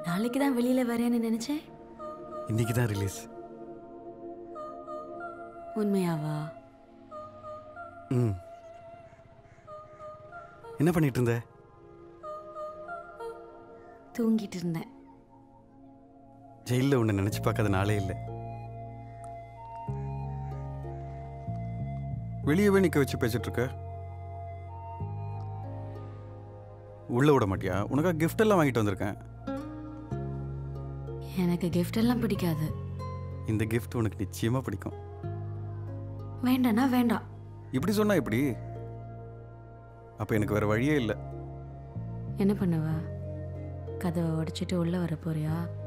நாளைக்கு தான் வெளியில வரேன்னு நினைச்சேன் இன்னைக்கு தான் ரிலீஸ் உண்மையாவா ம் என்ன பண்ணிட்டு இருந்த தூங்கிட்டு இருந்தேன் ஜெயிலில் உன்னை நினச்சி பார்க்காத நாளே இல்லை வெளியவே நிற்க வச்சு பேசிட்டு இருக்க உள்ள விட மாட்டியா உனக்காக gift எல்லாம் வாங்கிட்டு வந்திருக்கேன் எனக்கு கிஃப்ட் எல்லாம் பிடிக்காது இந்த gift உனக்கு நிச்சயமா பிடிக்கும் வேண்டாம்னா வேண்டாம் இப்படி சொன்னா எப்படி அப்போ எனக்கு வேற வழியே இல்லை என்ன பண்ணுவ கதவை உடைச்சிட்டு உள்ள வர போறியா